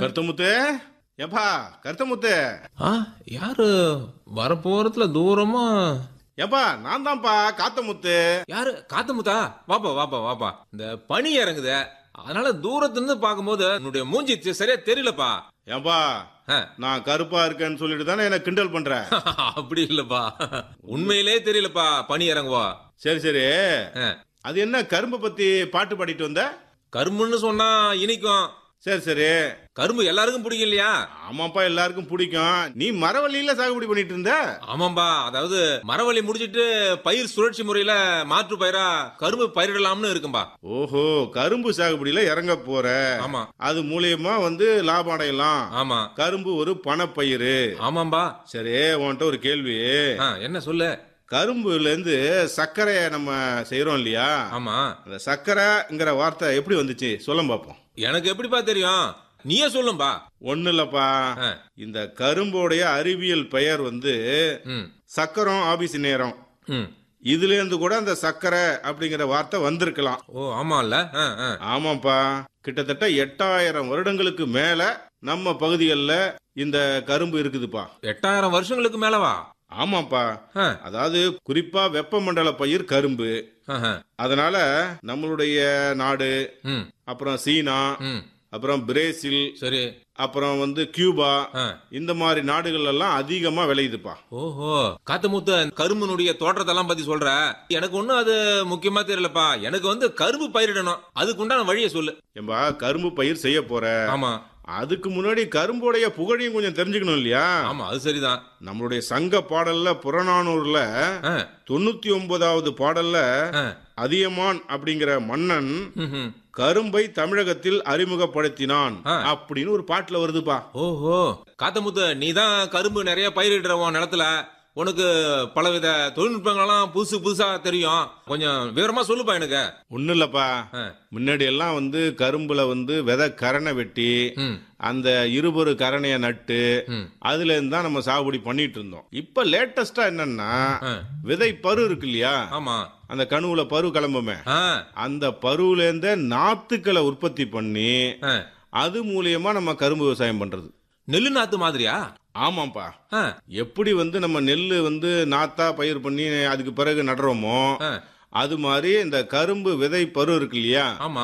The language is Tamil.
கருத்தமுத்து ஏப்பா கருத்தமுத்து ஆ யாரு வரப்போறதுல தூரமா ஏப்பா நான் தான்ப்பா காத்தமுத்து யாரு காத்தமுத்தா வாப்பா வாப்பா வாப்பா இந்த பனி இறங்குதே அதனால தூரத்துல இருந்து பார்க்கும்போது உன்னுடைய மூஞ்சி தி- சரியா தெரியலப்பா ஏப்பா ஆ, நான் கருப்பா இருக்கேன்னு சொல்லிட்டு தானே என்ன கிண்டல் பண்ற அப்படி இல்லப்பா உண்மையிலே தெரியலப்பா பனி இறங்குவா சரி சரி ஆ, அது என்ன கரும்பை பத்தி பாட்டு பாடிட்டு வந்த கரும்புன்னு சொன்னா இனிக்கும் சரி சரி கரும்பு எல்லாருக்கும் பிடிக்கும் இல்லையா ஆமாப்பா எல்லாருக்கும் பிடிக்கும் நீ மரவள்ளியில சாகுபடி பண்ணிட்டு இருந்த ஆமாம்பா அதாவது மரவள்ளி முடிச்சிட்டு பயிர் சுழற்சி முறையில மாற்று பயிரா கரும்பு பயிரிடலாம்னு இருக்கும்பா ஓஹோ கரும்பு சாகுபடியில இறங்க போற ஆமா அது மூலியமா வந்து லாபம் அடையலாம் ஆமா கரும்பு ஒரு பணப்பயிறு ஆமாம்பா சரி உன்கிட்ட ஒரு கேள்வி ஆ, என்ன சொல்லு கரும்புல இருந்து சர்க்கரையை நம்ம செய்யறோம் இல்லையா ஆமா அந்த சர்க்கரைங்கிற வார்த்தை எப்படி வந்துச்சு சொல்ல பார்ப்போம் எனக்கு எப்படிப்பா தெரியும் நீயே சொல்லும்பா ஒண்ணு இல்லப்பா ஆ. இந்த கரும்போடைய அறிவியல் பெயர் வந்து ம் சக்கரம் ஆபீஸ் நேரம் ம் இதுல இருந்து கூட அந்த சர்க்கரை அப்படிங்கிற வார்த்தை வந்திருக்கலாம் ஓ ஆமால்ல ஆ, ஆ. ஆமாப்பா கிட்டத்தட்ட எட்டாயிரம் வருடங்களுக்கு மேல நம்ம பகுதிகளில் இந்த கரும்பு இருக்குதுப்பா எட்டாயிரம் வருஷங்களுக்கு மேலவா ஆமாப்பா ஆ, அதாவது குறிப்பா வெப்பமண்டல பயிர் கரும்பு ஆஹா. அதனால நம்மளுடைய நாடு ம் அப்புறம் சீனா ம் அப்புறம் பிரேசில் சரி அப்புறம் வந்து கியூபா ஆ. இந்த மாதிரி நாடுகள் எல்லாம் அதிகமா விளையுதுப்பா ஓஹோ காத்தமுத்து கரும்புனுடைய தோற்றத்தெல்லாம் பத்தி சொல்ற எனக்கு ஒண்ணும் அது முக்கியமா தெரியலப்பா எனக்கு வந்து கரும்பு பயிரிடணும் அதுக்கு உண்டான வழியை சொல்லு ஏம்பா கரும்பு பயிர் செய்ய போற ஆமா அதுக்கு முன்னாடி கரும்போடைய புகழையும் கொஞ்சம் தெரிஞ்சுக்கணும் இல்லையா ஆமா அது சரிதான் நம்மளுடைய சங்க பாடல்ல புறநானூர்ல ஆ, தொண்ணூத்தி ஒன்பதாவது பாடல்ல ஆ. அதியமான் அப்படிங்கிற மன்னன் ம்ஹும். கரும்பை தமிழகத்தில் அறிமுகப்படுத்தினான் ஆ. அப்படின்னு ஒரு பாட்டுல வருதுப்பா ஓஹோ காத்தமுத்து நீ தான் கரும்பு நிறைய பயிரிடுற உன் நிலத்துல உனக்கு பலவித தொழில்நுட்பங்கள்லாம் புதுசு புதுசா தெரியும் கொஞ்சம் விவரமா சொல்லுப்பா எனக்கு ஒண்ணு இல்லப்பா ஆ. முன்னாடி எல்லாம் வந்து கரும்புல வந்து விதை கரணை வெட்டி ம், அந்த இருபொரு கரணைய நட்டு ம். அதுல இருந்து தான் நம்ம சாகுபடி பண்ணிட்டு இருந்தோம் இப்ப லேட்டஸ்டா என்னன்னா ஆ. விதை பரு இருக்கு இல்லையா ஆமா அந்த கணுவுல பரு கிளம்புமே ஆ, அந்த பருவுல இருந்த நாத்துக்களை உற்பத்தி பண்ணி ஆ. அது மூலியமா நம்ம கரும்பு விவசாயம் பண்றது நெல்லு நாத்து மாதிரியா ஆமாப்பா ஆ, எப்படி வந்து நம்ம நெல் வந்து நாத்தா பயிர் பண்ணி அதுக்கு பிறகு நடுறோமோ ஆ. அது மாதிரி இந்த கரும்பு விதை பரு இருக்கு இல்லையா ஆமா